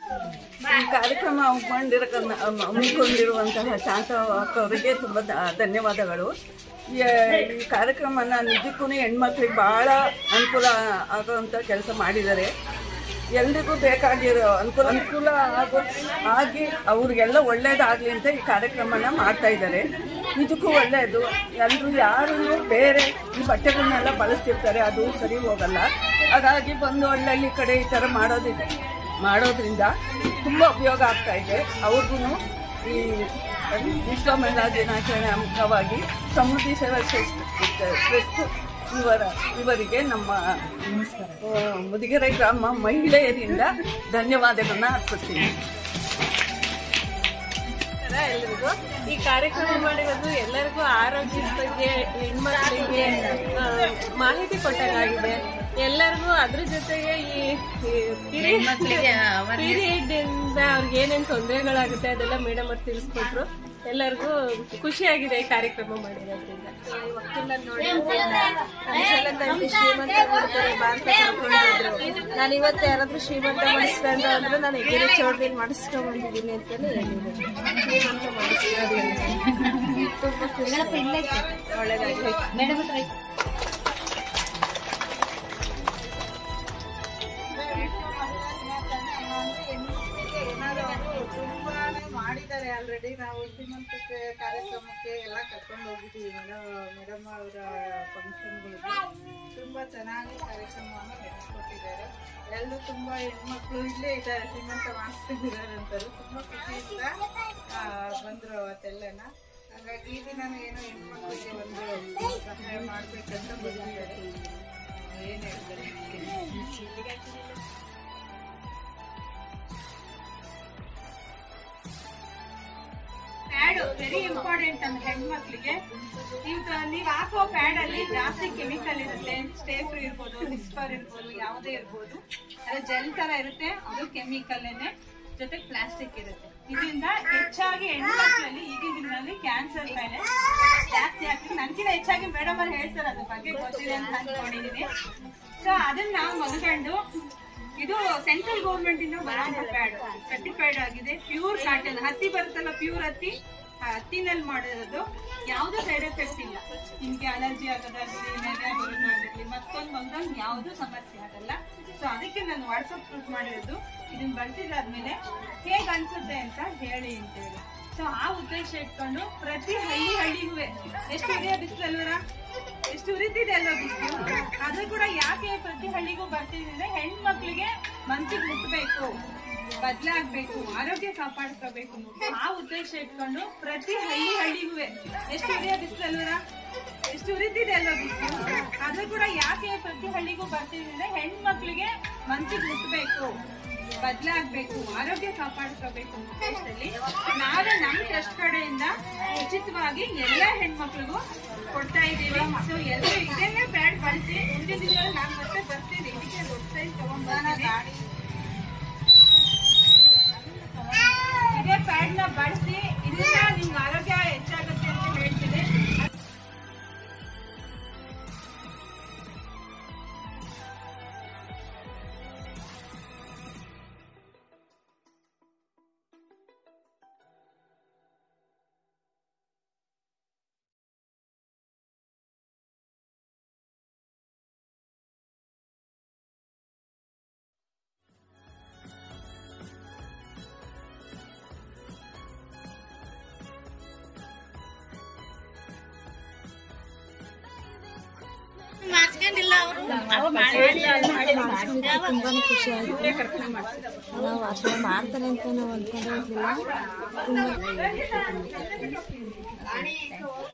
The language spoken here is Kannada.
ಈ ಕಾರ್ಯಕ್ರಮ ಹಮ್ಮಿಕೊಂಡಿರಕ ಹಮ್ಮಿಕೊಂಡಿರುವಂತಹ ಶಾಂತ ಅವರಿಗೆ ತುಂಬ ಧ- ಧನ್ಯವಾದಗಳು ಈ ಈ ಕಾರ್ಯಕ್ರಮನ ನಿಜಕ್ಕೂ ಹೆಣ್ಮಕ್ಳಿಗೆ ಭಾಳ ಅನುಕೂಲ ಆಗುವಂಥ ಕೆಲಸ ಮಾಡಿದ್ದಾರೆ ಎಲ್ರಿಗೂ ಬೇಕಾಗಿರೋ ಅನುಕೂಲ ಅನುಕೂಲ ಆಗೋ ಆಗಿ ಅವ್ರಿಗೆಲ್ಲ ಒಳ್ಳೇದಾಗಲಿ ಅಂತ ಈ ಕಾರ್ಯಕ್ರಮನ ಮಾಡ್ತಾ ಇದ್ದಾರೆ ನಿಜಕ್ಕೂ ಒಳ್ಳೆಯದು ಎಲ್ಲರೂ ಯಾರು ಬೇರೆ ಈ ಬಟ್ಟೆಗಳನ್ನೆಲ್ಲ ಬಳಸ್ತಿರ್ತಾರೆ ಅದು ಸರಿ ಹೋಗಲ್ಲ ಹಾಗಾಗಿ ಬಂದು ಹಳ್ಳಿ ಕಡೆ ಈ ಥರ ಮಾಡೋದಿದೆ ಮಾಡೋದ್ರಿಂದ ತುಂಬ ಉಪಯೋಗ ಆಗ್ತಾ ಇದೆ ಅವ್ರಿಗೂ ಈ ವಿಶ್ವ ಮಹಿಳಾ ದಿನಾಚರಣೆ ಅಂಗವಾಗಿ ಸಮೃದ್ಧಿ ಸೇವಾ ಟ್ರಸ್ಟ್ ಟ್ರಸ್ಟ್ ಇವರ ಇವರಿಗೆ ನಮ್ಮ ಆ, ಮುದಿಗೆರೆ ಗ್ರಾಮ ಮಹಿಳೆಯರಿಂದ ಧನ್ಯವಾದಗಳನ್ನ ಅರ್ಪಿಸ್ತೀನಿ ನಮಸ್ಕಾರ ಎಲ್ರಿಗೂ ಈ ಕಾರ್ಯಕ್ರಮ ಮಾಡಿರೋದು ಎಲ್ಲರಿಗೂ ಆರೋಗ್ಯದ ಬಗ್ಗೆ ಹೆಣ್ಮಕ್ಳಿಗೆ ಆ, ಮಾಹಿತಿ ಕೊಟ್ಟಾಗಿದೆ ಎಲ್ಲರಿಗೂ ಅದ್ರ ಜೊತೆಗೆ ಈ ಪೀರಿಯಡ್ ಇಂದ ಅವ್ರಿಗೆ ಏನೇನ್ ತೊಂದರೆಗಳಾಗುತ್ತೆ ಅದೆಲ್ಲ ಮೇಡಮ್ ಅವ್ರು ತಿಳಿಸ್ಕೊಟ್ರು ಎಲ್ಲರಿಗೂ ಖುಷಿಯಾಗಿದೆ ಈ ಕಾರ್ಯಕ್ರಮ ಮಾಡಿರೋದ್ರಿಂದ ನಾನು ಇವತ್ತು ಯಾರಾದ್ರೂ ಶ್ರೀಮಂತ ಮಾಡಿಸ್ಕೊಂಡು ಅಂದ್ರೆ ನಾನು ಎಗಿರಿ ಚೌಡ್ರಿಲಿ ಮಾಡಿಸ್ಕೊಂಡ್ ಬಂದಿದ್ದೀನಿ ಅಂತಾನೆ ಹೇಳಿದೆ ಶ್ರೀಮಂತ ಮಾಡಿಸ್ಕೊಂಡು ತುಂಬಾ ಖುಷಿ ಒಳ್ಳೇದಾಗ್ಲಿ ತುಂಬಾನೇ ಮಾಡಿದ್ದಾರೆ ಆಲ್ರೆಡಿ ನಾವು ಶ್ರೀಮಂತಕ್ಕೆ ಕಾರ್ಯಕ್ರಮಕ್ಕೆ ಎಲ್ಲ ಕರ್ಕೊಂಡು ಹೋಗಿದ್ದೀವಿ ಮೇಡಮ್ ಮೇಡಮ್ ಅವರ ಫಂಕ್ಷನ್ಗಳಿಗೆ ತುಂಬಾ ಚೆನ್ನಾಗಿ ಕಾರ್ಯಕ್ರಮವನ್ನು ನಡೆಸ್ಕೊಟ್ಟಿದ್ದಾರೆ ಎಲ್ಲರೂ ತುಂಬಾ ಹೆಣ್ಮಕ್ಳು ಇಲ್ಲೇ ಇದ್ದಾರೆ ಶ್ರೀಮಂತ ಮಾಡಿಸ್ತಿದ್ದಾರೆ ಅಂತಾರೆ ತುಂಬಾ ಖುಷಿಯಿಂದ ಆ, ಬಂದ್ರು ಅವತ್ತೆಲ್ಲನ ಹಾಗಾಗಿ ಈ ದಿನ ಏನೋ ಹೆಣ್ಮಕ್ಳಿಗೆ ಒಂದು ಸಹಾಯ ಮಾಡ್ಬೇಕಂತ ಬಂದಿದ್ದಾರೆ ಏನ್ ಹೇಳ್ತಾರೆ ಪ್ಯಾಡ್ ವೆರಿ ಇಂಪಾರ್ಟೆಂಟ್ ನಮ್ಮ ಹೆಣ್ಮಕ್ಳಿಗೆ ಈಗ ನೀವ್ ಹಾಕೋ ಪ್ಯಾಡ್ ಅಲ್ಲಿ ಜಾಸ್ತಿ ಕೆಮಿಕಲ್ ಇರುತ್ತೆ ಸ್ಟೇ ಫ್ರೀ ಇರ್ಬೋದು ವಿಸ್ಪರ್ ಇರ್ಬೋದು ಯಾವುದೇ ಇರ್ಬೋದು ಅದು ಜೆಲ್ ತರ ಇರುತ್ತೆ ಅದು ಕೆಮಿಕಲ್ ಜೊತೆ ಪ್ಲಾಸ್ಟಿಕ್ ಇರುತ್ತೆ ಇದರಿಂದ ಹೆಚ್ಚಾಗಿ ಹೆಣ್ಮಕ್ಳಲ್ಲಿ ಈಗಿನ ದಿನದಲ್ಲಿ ಕ್ಯಾನ್ಸರ್ ಮೇಲೆ ಜಾಸ್ತಿ ಆಗ್ತದೆ ನನ್ಕಿಂತ ಹೆಚ್ಚಾಗಿ ಮೇಡಮ್ ಅವ್ರು ಹೇಳ್ತಾರೆ ಅದ್ರ ಬಗ್ಗೆ ಗೊತ್ತಿದೆ ಅಂತ ಅನ್ಕೊಂಡಿದೀನಿ ಸೊ ಅದನ್ನ ನಾವು ಮಲ್ಕೊಂಡು ಇದು ಸೆಂಟ್ರಲ್ ಗೌರ್ಮೆಂಟ್ ಇಂದ ಬರೋಂಥ ಪ್ಯಾಡ್ ಸರ್ಟಿಫೈಡ್ ಆಗಿದೆ ಪ್ಯೂರ್ ಕಾಟನ್ ಹತ್ತಿ ಬರುತ್ತಲ್ಲ ಪ್ಯೂರ್ ಹತ್ತಿ ಆ ಹತ್ತಿನಲ್ಲಿ ಮಾಡಿರೋದು ಯಾವುದೇ ಸೈಡ್ ಎಫೆಕ್ಟ್ ಇಲ್ಲ ನಿಮ್ಗೆ ಅಲರ್ಜಿ ಆಗೋದಾಗ್ಲಿ ನೆನೆ ಬರೋದಾಗ್ಲಿ ಮತ್ತೊಂದು ಒಂದೊಂದು ಯಾವುದೂ ಸಮಸ್ಯೆ ಆಗಲ್ಲ ಸೊ ಅದಕ್ಕೆ ನಾನು ವಾಟ್ಸಪ್ ಪ್ರೂಫ್ ಮಾಡಿರೋದು ಇದನ್ನ ಬಳಸಿದಾದ್ಮೇಲೆ ಹೇಗ್ ಅನ್ಸುತ್ತೆ ಅಂತ ಹೇಳಿ ಅಂತ ಹೇಳಿ ಸೊ ಆ ಉದ್ದೇಶ ಇಟ್ಕೊಂಡು ಪ್ರತಿ ಹಳ್ಳಿ ಹಳ್ಳಿಗೂ ಎಷ್ಟು ಉರಿಯ ಬಿಸಿಲಲ್ವರ ಎಷ್ಟು ಉರಿತಿದೆ ಅಲ್ವಾ ಬಿಸಿಲು ಅದು ಕೂಡ ಯಾಕೆ ಪ್ರತಿ ಹಳ್ಳಿಗೂ ಬರ್ತಿದೆ ಅಂದ್ರೆ ಹೆಣ್ಮಕ್ಳಿಗೆ ಮನ್ಸಿಗೆ ಮುಟ್ಬೇಕು ಬದ್ಲಾಗ್ಬೇಕು ಆರೋಗ್ಯ ಕಾಪಾಡ್ಕೋಬೇಕು ಆ ಉದ್ದೇಶ ಇಟ್ಕೊಂಡು ಪ್ರತಿ ಹಳ್ಳಿ ಹಳ್ಳಿಗೂ ಎಷ್ಟು ಉರಿಯ ಬಿಸಿಲಲ್ವರ ಎಷ್ಟು ಉರಿತಿದೆ ಅಲ್ವಾ ಬಿಸಿಲು ಅದು ಕೂಡ ಯಾಕೆ ಪ್ರತಿ ಹಳ್ಳಿಗೂ ಬರ್ತಿದೆ ಅಂದ್ರೆ ಹೆಣ್ಮಕ್ಳಿಗೆ ಮನ್ಸಿಗೆ ಮುಟ್ಬೇಕು ಬದ್ಲಾಗ್ಬೇಕು ಆರೋಗ್ಯ ಕಾಪಾಡ್ಕೋಬೇಕು ಉದ್ದೇಶದಲ್ಲಿ ನಾವೇ ನಮ್ಮ ಟ್ರಸ್ಟ್ ಕಡೆಯಿಂದ ಉಚಿತವಾಗಿ ಎಲ್ಲಾ ಹೆಣ್ಮಕ್ಳಿಗೂ ಕೊಡ್ತಾ ಇದ್ದೀವಿ ಸೊ ಎಲ್ಲರೂ ಇದನ್ನೇ ಪ್ಯಾಡ್ ಬಳಸಿ ಮುಂದಿನ ದಿನಗಳಲ್ಲಿ ನಾನು ಮತ್ತೆ ಬರ್ತೀನಿ ಇದಕ್ಕೆ ವೆಬ್ಸೈಟ್ ತಗೊಂಡ್ಬರ್ತೀನಿ ಇದೇ ಪ್ಯಾಡ್ ನ ಬಳಸಿ ಇದರಿಂದ ನಿಮ್ಗೆ ಆರೋಗ್ಯ ಹೆಚ್ಚಾಗುತ್ತೆ ಅಂತ ಹೇಳ್ತೀನಿ ತುಂಬಾನೇ ಖುಷಿ ಆಯ್ತು ನಾವು ಅಷ್ಟೇ ಮಾಡ್ತಾರೆ ಅಂತ ನಾವು ಅನ್ಕೊಂಡೇ ಇರ್ಲಿಲ್ಲ ತುಂಬಾ